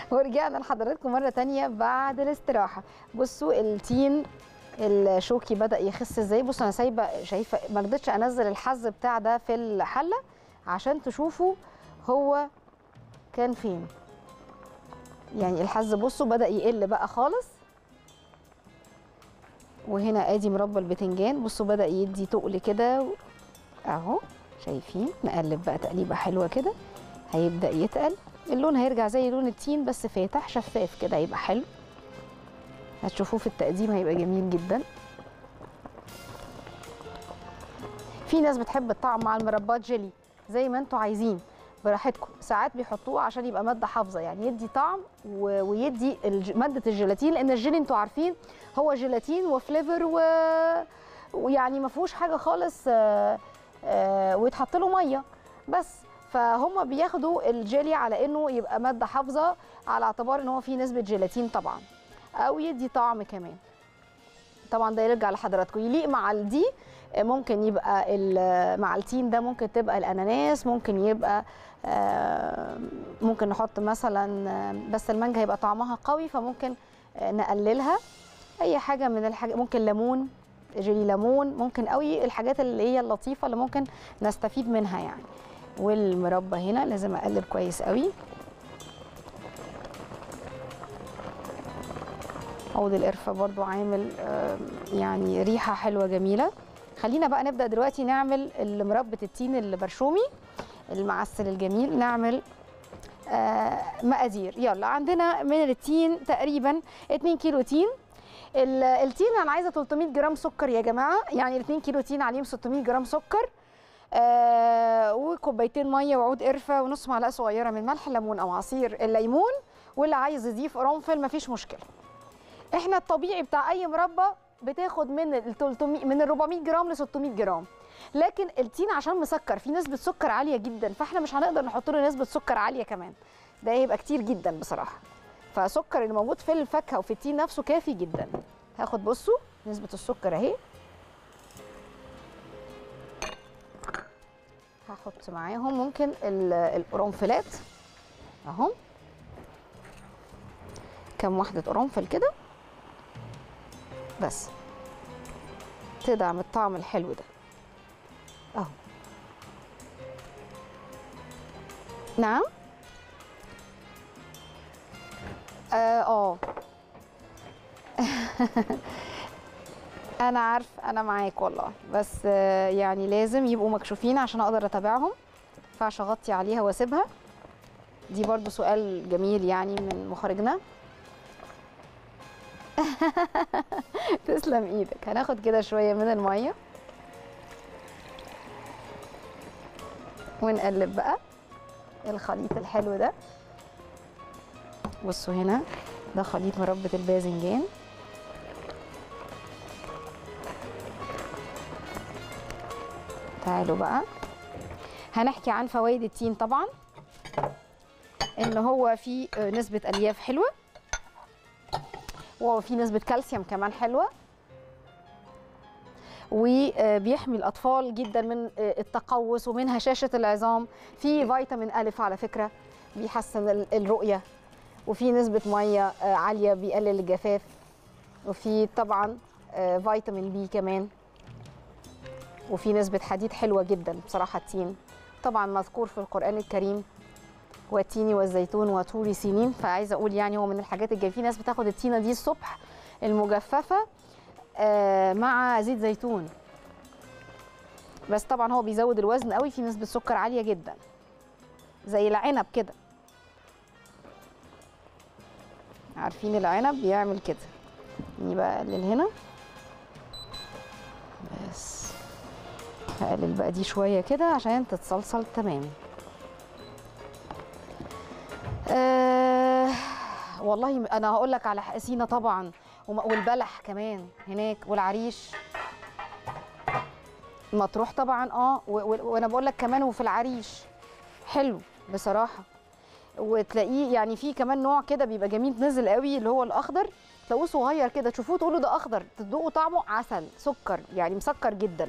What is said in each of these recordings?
ورجعنا لحضراتكم مره تانية بعد الاستراحه بصوا التين الشوكي بدا يخس ازاي بصوا انا سايبه شايفه ما رضيتش انزل الحز بتاع ده في الحله عشان تشوفوا هو كان فين يعني الحز بصوا بدا يقل بقى خالص وهنا ادي مربى البتنجان بصوا بدا يدي تقل كده اهو شايفين نقلب بقى تقليبه حلوه كده هيبدا يتقل اللون هيرجع زي لون التين بس فاتح شفاف كده هيبقى حلو هتشوفوه في التقديم هيبقى جميل جدا في ناس بتحب الطعم مع المربات جيلي زي ما انتوا عايزين براحتكم ساعات بيحطوه عشان يبقى ماده حافظه يعني يدي طعم و... ويدي الج... ماده الجيلاتين لان الجيلي انتوا عارفين هو جيلاتين وفليفر و... ويعني ما فيهوش حاجه خالص آه آه ويتحط له ميه بس فهم بياخدوا الجيلي على انه يبقى ماده حافظه على اعتبار ان هو فيه نسبه جيلاتين طبعا او يدي طعم كمان طبعا ده يرجع لحضراتكم يليق مع دي ممكن يبقى مع التين ده ممكن تبقى الاناناس ممكن يبقى ممكن نحط مثلا بس المانجا هيبقى طعمها قوي فممكن نقللها اي حاجه من الحاجات ممكن ليمون جيلي ليمون ممكن قوي الحاجات اللي هي اللطيفه اللي ممكن نستفيد منها يعني والمربى هنا لازم اقلب كويس قوي عود القرفه برضو عامل يعني ريحه حلوه جميله خلينا بقى نبدا دلوقتي نعمل مربى التين البرشومي المعسل الجميل نعمل مقادير يلا عندنا من التين تقريبا 2 كيلو تين التين انا عايزه 300 جرام سكر يا جماعه يعني ال 2 كيلو تين عليهم 600 جرام سكر آه وكوبايتين ميه وعود قرفه ونص معلقه صغيره من ملح ليمون او عصير الليمون واللي عايز يضيف قرنفل مفيش مشكله احنا الطبيعي بتاع اي مربى بتاخد من ال 300 من ال 400 جرام ل 600 جرام لكن التين عشان مسكر فيه نسبه سكر عاليه جدا فاحنا مش هنقدر نحط له نسبه سكر عاليه كمان ده هيبقى كتير جدا بصراحه فسكر اللي موجود في الفاكهه وفي التين نفسه كافي جدا هاخد بصوا نسبه السكر اهي هحط معاهم ممكن القرنفلات اهو كام واحده قرنفل كده بس تدعم الطعم الحلو ده اهو نعم اه, آه. انا عارف انا معاك والله بس آه يعني لازم يبقوا مكشوفين عشان اقدر اتابعهم ينفعش اغطي عليها واسيبها دي برضو سؤال جميل يعني من مخرجنا تسلم ايدك هناخد كده شويه من الميه ونقلب بقى الخليط الحلو ده بصوا هنا ده خليط مربى الباذنجان تعالوا بقى هنحكي عن فوائد التين طبعا ان هو فيه نسبه الياف حلوه وفي نسبه كالسيوم كمان حلوه وبيحمي الاطفال جدا من التقوس ومن هشاشه العظام في فيتامين الف على فكره بيحسن الرؤيه وفي نسبه ميه عاليه بيقلل الجفاف وفي طبعا فيتامين بي كمان وفي نسبه حديد حلوه جدا بصراحه التين طبعا مذكور في القران الكريم والتين والزيتون وطور سنين فعايزه اقول يعني هو من الحاجات الجميله في ناس بتاخد التينه دي الصبح المجففه مع زيت زيتون بس طبعا هو بيزود الوزن قوي في نسبه سكر عاليه جدا زي العنب كده عارفين العنب بيعمل كده يعني بقى اقلل هنا بس هقلل بقى دي شويه كده عشان تتصلصل تمام أه والله انا هقول لك على سينا طبعا والبلح كمان هناك والعريش مطروح طبعا اه وانا بقول لك كمان وفي العريش حلو بصراحه وتلاقيه يعني في كمان نوع كده بيبقى جميل نزل قوي اللي هو الاخضر تلاقوه صغير كده تشوفوه تقولوا ده اخضر تدوقوا طعمه عسل سكر يعني مسكر جدا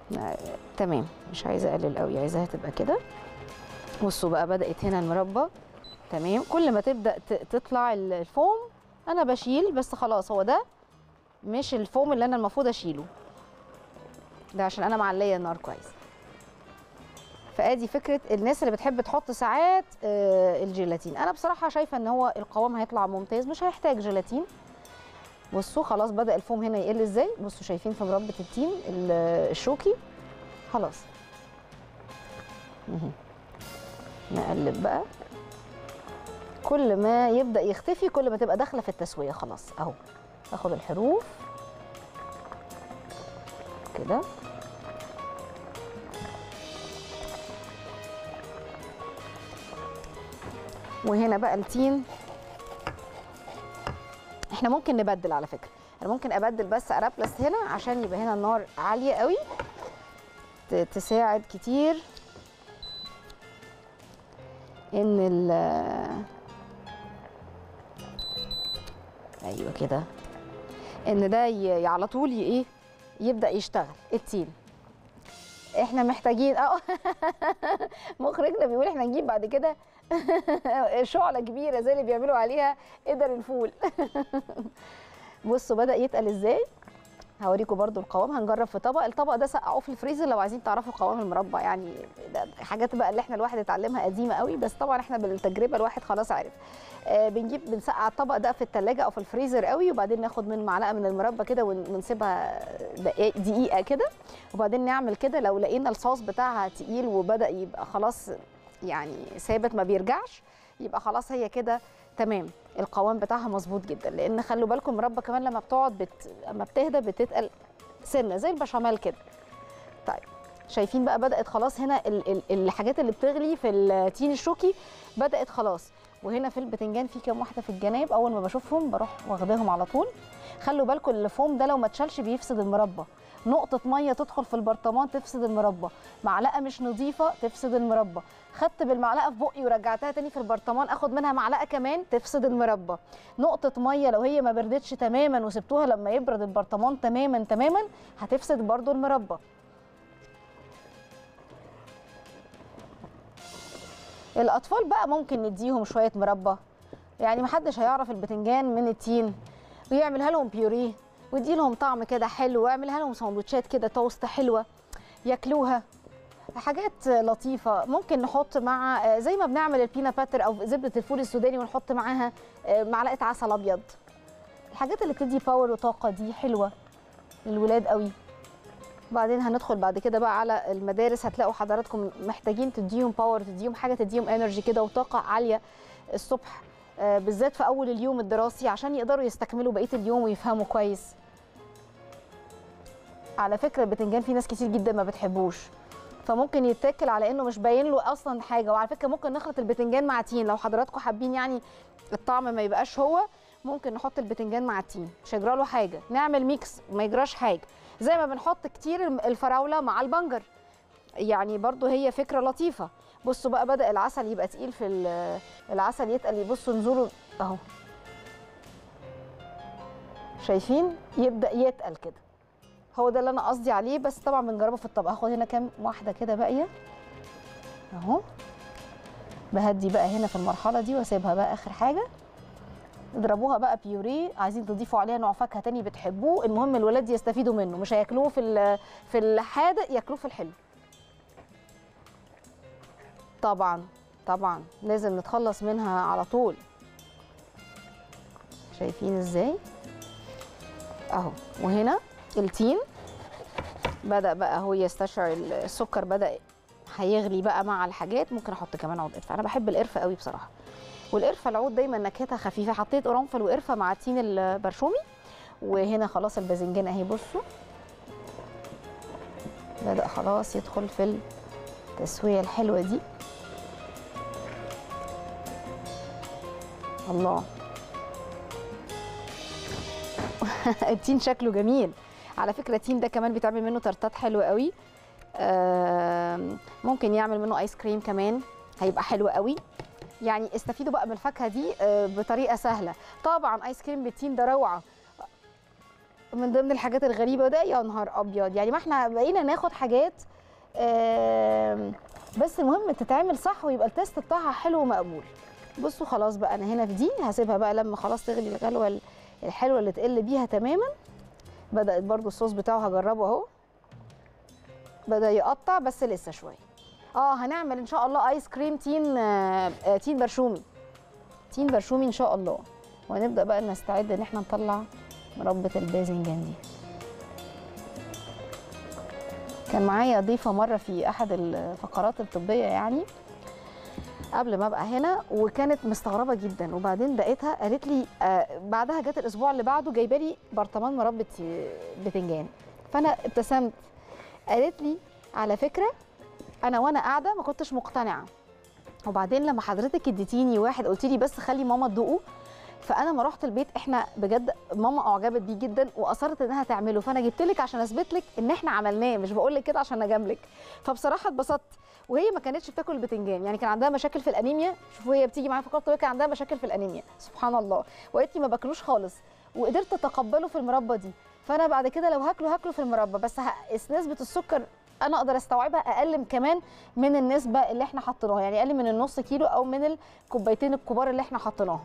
لا، تمام مش عايزه اقلل قوي عايزاها تبقى كده بصوا بقى بدات هنا المربى تمام كل ما تبدا ت- تطلع ال- الفوم انا بشيل بس خلاص هو ده مش الفوم اللي انا المفروض اشيله ده عشان انا معليه النار كويس فادي فكره الناس اللي بتحب تحط ساعات آه، الجيلاتين انا بصراحه شايفه ان هو القوام هيطلع ممتاز مش هيحتاج جيلاتين بصوا خلاص بدا الفوم هنا يقل ازاي بصوا شايفين في مربى التين ال- الشوكي خلاص مهم. نقلب بقى كل ما يبدا يختفي كل ما تبقى داخله في التسويه خلاص اهو اخد الحروف كده وهنا بقى التين احنا ممكن نبدل على فكره انا ممكن ابدل بس ارابلس هنا عشان يبقى هنا النار عاليه قوي ت- تساعد كتير ان ال ايوه كده ان ده ي- على طول ي- ايه يبدا يشتغل التين احنا محتاجين اه مخرجنا بيقول احنا نجيب بعد كده شعله كبيره زي اللي بيعملوا عليها قدر الفول بصوا بدا يتقل ازاي هوريكم برضو القوام هنجرب في طبق الطبق ده سقعوه في الفريزر لو عايزين تعرفوا قوام المربى يعني ده حاجات بقى اللي احنا الواحد اتعلمها قديمه قوي بس طبعا احنا بالتجربه الواحد خلاص عارف آه بنجيب بنسقع الطبق ده في التلاجة او في الفريزر قوي وبعدين ناخد من معلقه من المربى كده ون- ونسيبها دقايق- دقيقه كده وبعدين نعمل كده لو لقينا الصوص بتاعها تقيل وبدا يبقى خلاص يعني ثابت ما بيرجعش يبقى خلاص هي كده تمام القوام بتاعها مظبوط جدا لان خلوا بالكم المربى كمان لما بتقعد بت... اما بتهدى بتتقل سنه زي البشاميل كده طيب شايفين بقى بدات خلاص هنا ال... ال... الحاجات اللي بتغلي في التين الشوكي بدات خلاص وهنا في البتنجان في كام واحده في الجناب اول ما بشوفهم بروح واخداهم على طول خلوا بالكم الفوم ده لو ما اتشالش بيفسد المربى نقطة مية تدخل في البرطمان تفسد المربى معلقة مش نظيفة تفسد المربى خدت بالمعلقة في بقي ورجعتها تاني في البرطمان اخد منها معلقة كمان تفسد المربى نقطة مية لو هي ما بردتش تماما وسبتوها لما يبرد البرطمان تماما تماما هتفسد برضو المربى الأطفال بقى ممكن نديهم شوية مربى يعني محدش هيعرف البتنجان من التين ويعملها لهم بيوريه ويدي لهم طعم كده حلو ويعملها لهم سندوتشات كده توست حلوة ياكلوها حاجات لطيفة ممكن نحط مع زي ما بنعمل البينا باتر أو زبدة الفول السوداني ونحط معاها معلقة عسل أبيض الحاجات اللي بتدي باور وطاقة دي حلوة للولاد قوي بعدين هندخل بعد كده بقى على المدارس هتلاقوا حضراتكم محتاجين تديهم باور تديهم حاجة تديهم انرجي كده وطاقة عالية الصبح آه، بالذات في أول اليوم الدراسي عشان يقدروا يستكملوا بقية اليوم ويفهموا كويس على فكرة البتنجان في ناس كتير جدا ما بتحبوش فممكن يتاكل على انه مش باين له اصلا حاجه وعلى فكره ممكن نخلط البتنجان مع تين لو حضراتكم حابين يعني الطعم ما يبقاش هو ممكن نحط البتنجان مع التين مش هيجرى له حاجه نعمل ميكس وما يجراش حاجه زي ما بنحط كتير الفراوله مع البنجر يعني برضو هي فكره لطيفه بصوا بقى بدا العسل يبقى تقيل في ال- العسل يتقل بصوا نزوله اهو شايفين يبدا يتقل كده هو ده اللي انا قصدي عليه بس طبعا بنجربه في الطبق هاخد هنا كام واحده كده باقيه اهو بهدي بقى هنا في المرحله دي واسيبها بقى اخر حاجه اضربوها بقى بيوريه عايزين تضيفوا عليها نوع فاكهه تاني بتحبوه المهم الولاد يستفيدوا منه مش هياكلوه في ال- في الحادق ياكلوه في الحلو طبعا طبعا لازم نتخلص منها على طول شايفين ازاي اهو وهنا التين بدا بقى هو يستشعر السكر بدا هيغلي بقى مع الحاجات ممكن احط كمان عود قرفه انا بحب القرفه قوي بصراحه والقرفه العود دايما نكهتها خفيفه حطيت قرنفل وقرفه مع التين البرشومي وهنا خلاص الباذنجان اهي بصوا بدا خلاص يدخل في التسويه الحلوه دي الله التين شكله جميل على فكره التين ده كمان بيتعمل منه ترتات حلوه قوي آم، ممكن يعمل منه ايس كريم كمان هيبقى حلو قوي يعني استفيدوا بقى من الفاكهه دي آه، بطريقه سهله طبعا ايس كريم بالتين ده روعه من ضمن الحاجات الغريبه ده يا نهار ابيض يعني ما احنا بقينا ناخد حاجات آم، بس المهم تتعمل صح ويبقى التيست بتاعها حلو ومقبول بصوا خلاص بقى انا هنا في دي هسيبها بقى لما خلاص تغلي الغلوه الحلوه اللي تقل بيها تماما بدات برضو الصوص بتاعه هجربه اهو بدا يقطع بس لسه شويه اه هنعمل ان شاء الله ايس كريم تين آه آه، تين برشومي تين برشومي ان شاء الله وهنبدا بقى نستعد ان احنا نطلع مربى الباذنجان دي كان معايا ضيفه مره في احد الفقرات الطبيه يعني قبل ما ابقى هنا وكانت مستغربه جدا وبعدين لقيتها قالت لي آه بعدها جت الاسبوع اللي بعده جايبه لي برطمان مربى بتنجان فانا ابتسمت قالت لي على فكره انا وانا قاعده ما كنتش مقتنعه وبعدين لما حضرتك اديتيني واحد قلت لي بس خلي ماما تدوقه فانا ما رحت البيت احنا بجد ماما اعجبت بيه جدا واصرت انها تعمله فانا جبت لك عشان اثبت لك ان احنا عملناه مش بقول لك كده عشان اجاملك فبصراحه اتبسطت وهي ما كانتش بتاكل البتنجان يعني كان عندها مشاكل في الانيميا شوفوا هي بتيجي معايا في القطه كان عندها مشاكل في الانيميا سبحان الله وقالت لي ما باكلوش خالص وقدرت اتقبله في المربى دي فانا بعد كده لو هاكله هاكله في المربى بس ه- نسبه السكر انا اقدر استوعبها اقل كمان من النسبه اللي احنا حطيناها يعني اقل من النص كيلو او من الكوبايتين الكبار اللي احنا حطيناهم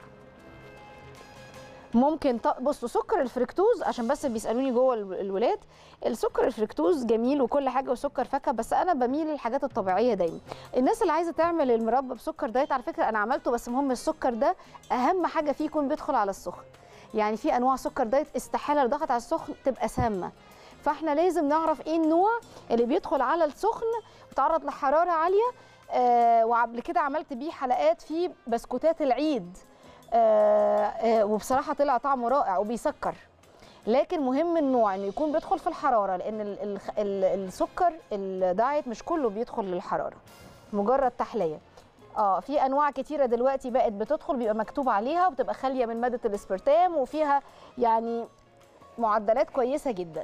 ممكن ط... بصوا سكر الفركتوز عشان بس بيسالوني جوه ال- الولاد السكر الفركتوز جميل وكل حاجه وسكر فاكهه بس انا بميل للحاجات الطبيعيه دايما الناس اللي عايزه تعمل المربى بسكر دايت على فكره انا عملته بس المهم السكر ده اهم حاجه فيه يكون بيدخل على السخن يعني في انواع سكر دايت استحاله لو دخلت على السخن تبقى سامه فاحنا لازم نعرف ايه النوع اللي بيدخل على السخن وتعرض لحراره عاليه آه وقبل كده عملت بيه حلقات في بسكوتات العيد آه آه وبصراحه طلع طعمه رائع وبيسكر لكن مهم النوع انه يكون بيدخل في الحراره لان ال ال ال السكر الدايت مش كله بيدخل للحراره مجرد تحليه اه في انواع كتيره دلوقتي بقت بتدخل بيبقى مكتوب عليها وبتبقى خاليه من ماده الاسبرتام وفيها يعني معدلات كويسه جدا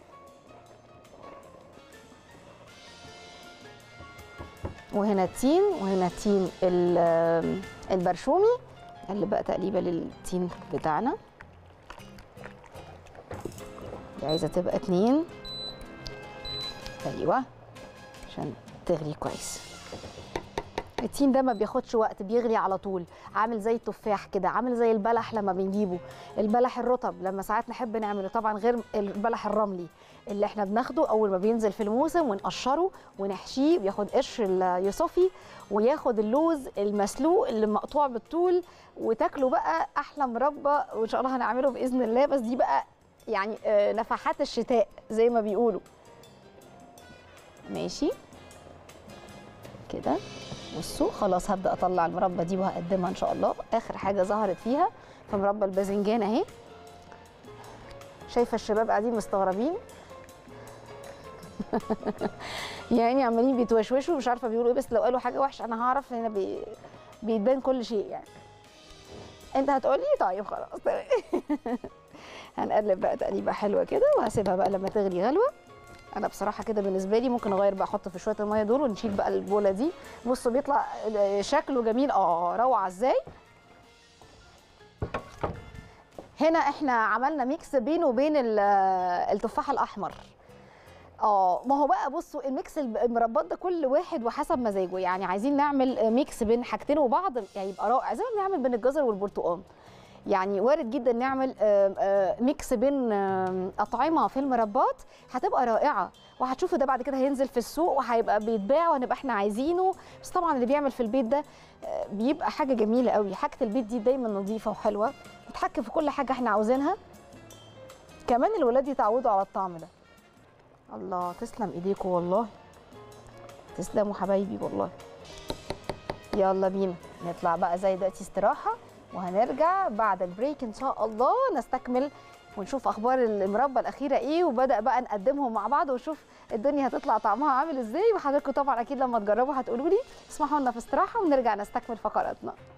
وهنا التين وهنا التين ال- البرشومي اللي بقى تقليبه للتين بتاعنا دي عايزه تبقى اتنين ايوه عشان تغلي كويس التين ده ما بياخدش وقت بيغلي على طول عامل زي التفاح كده عامل زي البلح لما بنجيبه البلح الرطب لما ساعات نحب نعمله طبعا غير البلح الرملي اللي احنا بناخده اول ما بينزل في الموسم ونقشره ونحشيه بياخد قشر اليوسفي وياخد اللوز المسلوق اللي مقطوع بالطول وتاكله بقى احلى مربى وان شاء الله هنعمله باذن الله بس دي بقى يعني آه، نفحات الشتاء زي ما بيقولوا ماشي كده بصوا خلاص هبدا اطلع المربى دي وهقدمها ان شاء الله اخر حاجه ظهرت فيها في مربى الباذنجان اهي شايفه الشباب قاعدين مستغربين يعني عمالين بيتوشوشوا مش عارفه بيقولوا ايه بس لو قالوا حاجه وحشه انا هعرف هنا بي... بيتبان كل شيء يعني انت هتقولي طيب خلاص تمام هنقلب بقى تقليبه حلوه كده وهسيبها بقى لما تغلي غلوه انا بصراحه كده بالنسبه لي ممكن اغير بقى احط في شويه الميه دول ونشيل بقى البوله دي بصوا بيطلع شكله جميل اه روعه ازاي هنا احنا عملنا ميكس بينه وبين ال- التفاح الاحمر اه ما هو بقى بصوا الميكس الب- المربات ده كل واحد وحسب مزاجه يعني عايزين نعمل ميكس بين حاجتين وبعض يعني يبقى رائع زي ما بنعمل بين الجزر والبرتقال يعني وارد جدا نعمل آه، آه، ميكس بين آه، اطعمه في المربات هتبقى رائعه وهتشوفوا ده بعد كده هينزل في السوق وهيبقى بيتباع وهنبقى احنا عايزينه بس طبعا اللي بيعمل في البيت ده آه، بيبقى حاجه جميله قوي حاجه البيت دي دايما نظيفه وحلوه بتحكم في كل حاجه احنا عاوزينها كمان الولاد يتعودوا على الطعم ده الله تسلم ايديكم والله تسلموا حبايبي والله يلا بينا نطلع بقى زي دلوقتي استراحه وهنرجع بعد البريك ان شاء الله نستكمل ونشوف اخبار المربى الاخيره ايه وبدا بقى نقدمهم مع بعض ونشوف الدنيا هتطلع طعمها عامل ازاي وحضراتكم طبعا اكيد لما تجربوا هتقولوا لي اسمحوا لنا في استراحه ونرجع نستكمل فقراتنا